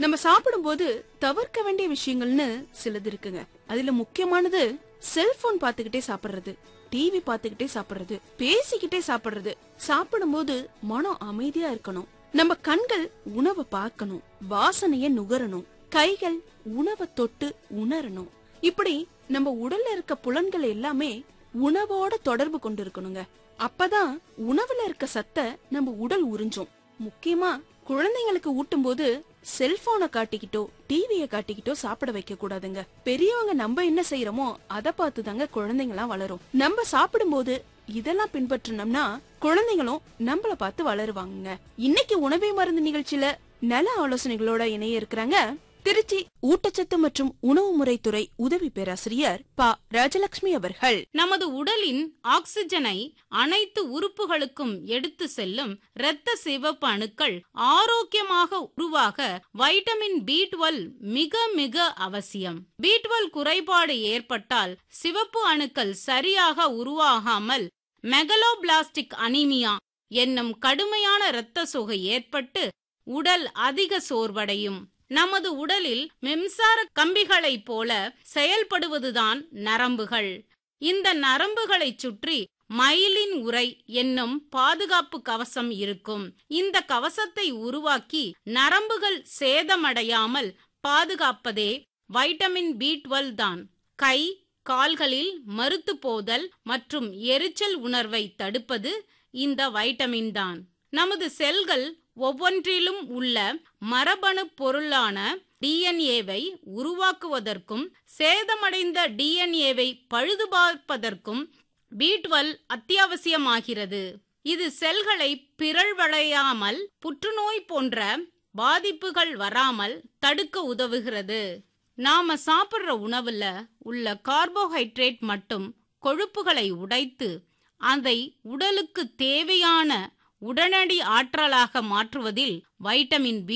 நம்ம சாப்பிடும்போது தவிர்க்க வேண்டிய விஷயங்கள்னு சிலது இருக்குங்க அதுல முக்கியமானது செல்போன் பாத்துக்கிட்டே சாப்பிடுறது டிவி பாத்துக்கிட்டே சாப்பிடுறது பேசிக்கிட்டே சாப்பிடுறது சாப்பிடும்போது மனம் அமைதியா இருக்கணும் நம்ம கண்கள் உணவை பார்க்கணும் வாசனைய நுகரணும் கைகள் உணவை தொட்டு உணரணும் இப்படி நம்ம உடல்ல இருக்க புலன்கள் எல்லாமே உணவோட தொடர்பு கொண்டு இருக்கணுங்க அப்பதான் உணவுல இருக்க சத்தை நம்ம உடல் உறிஞ்சும் முக்கியமா குழந்தைங்களுக்கு ஊட்டும் போது செல்போனை காட்டிக்கிட்டோ டிவிய காட்டிக்கிட்டோ சாப்பிட வைக்க கூடாதுங்க பெரியவங்க நம்ம என்ன செய்யறோமோ அதை பார்த்து தாங்க குழந்தைங்களாம் வளரும் நம்ம சாப்பிடும்போது இதெல்லாம் பின்பற்றினோம்னா குழந்தைங்களும் நம்மள பார்த்து வளருவாங்க இன்னைக்கு உணவே மருந்து நிகழ்ச்சியில நல ஆலோசனைகளோட இணைய இருக்கிறாங்க திருச்சி ஊட்டச்சத்து மற்றும் உணவு முறைத்துறை உதவி பேராசிரியர் ப ராஜலட்சுமி அவர்கள் நமது உடலின் ஆக்சிஜனை அனைத்து உறுப்புகளுக்கும் எடுத்து செல்லும் இரத்த சிவப்பு அணுக்கள் ஆரோக்கியமாக உருவாக வைட்டமின் பி மிக மிக அவசியம் பி குறைபாடு ஏற்பட்டால் சிவப்பு அணுக்கள் சரியாக உருவாகாமல் மெகலோபிளாஸ்டிக் அனீமியா என்னும் கடுமையான இரத்த சோகை ஏற்பட்டு உடல் அதிக சோர்வடையும் நமது உடலில் மின்சார கம்பிகளைப் போல செயல்படுவதுதான் நரம்புகள் இந்த நரம்புகளைச் சுற்றி மயிலின் உரை என்னும் பாதுகாப்பு கவசம் இருக்கும் இந்த கவசத்தை உருவாக்கி நரம்புகள் சேதமடையாமல் பாதுகாப்பதே வைட்டமின் பி தான் கை கால்களில் மருத்து போதல் மற்றும் எரிச்சல் உணர்வை தடுப்பது இந்த வைட்டமின் தான் நமது செல்கள் ஒவ்வொன்றிலும் உள்ள மரபணு பொருளான டிஎன்ஏவை உருவாக்குவதற்கும் சேதமடைந்த டிஎன்ஏவை பழுதுபார்ப்பதற்கும் பி அத்தியாவசியமாகிறது இது செல்களை பிறழ்வடையாமல் புற்றுநோய் போன்ற பாதிப்புகள் வராமல் தடுக்க உதவுகிறது நாம சாப்பிடுற உணவுல உள்ள கார்போஹைட்ரேட் மற்றும் கொழுப்புகளை உடைத்து அதை உடலுக்கு தேவையான உடனடி ஆற்றலாக மாற்றுவதில் வைட்டமின் பி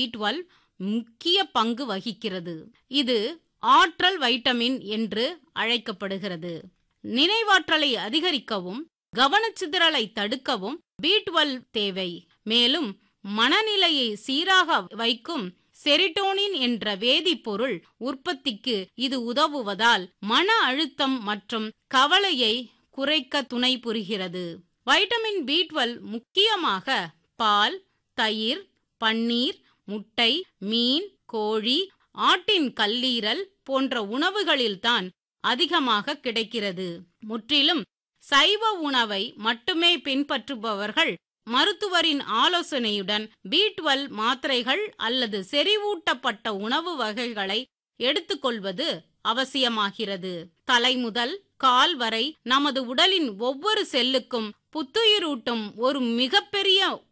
முக்கிய பங்கு வகிக்கிறது இது ஆற்றல் வைட்டமின் என்று அழைக்கப்படுகிறது நினைவாற்றலை அதிகரிக்கவும் கவனச்சிதறலை தடுக்கவும் பி தேவை மேலும் மனநிலையை சீராக வைக்கும் செரிட்டோனின் என்ற வேதிப்பொருள் உற்பத்திக்கு இது உதவுவதால் மன அழுத்தம் மற்றும் கவலையை குறைக்க துணை புரிகிறது வைட்டமின் பி முக்கியமாக பால் தயிர் பன்னீர் முட்டை மீன் கோழி ஆட்டின் கல்லீரல் போன்ற உணவுகளில்தான் அதிகமாக கிடைக்கிறது முற்றிலும் சைவ உணவை மட்டுமே பின்பற்றுபவர்கள் மருத்துவரின் ஆலோசனையுடன் பி மாத்திரைகள் அல்லது செறிவூட்டப்பட்ட உணவு வகைகளை எடுத்துக்கொள்வது அவசியமாகிறது தலை முதல் கால் வரை நமது உடலின் ஒவ்வொரு செல்லுக்கும் புத்துயிரூட்டும் ஒரு மிகப்பெரிய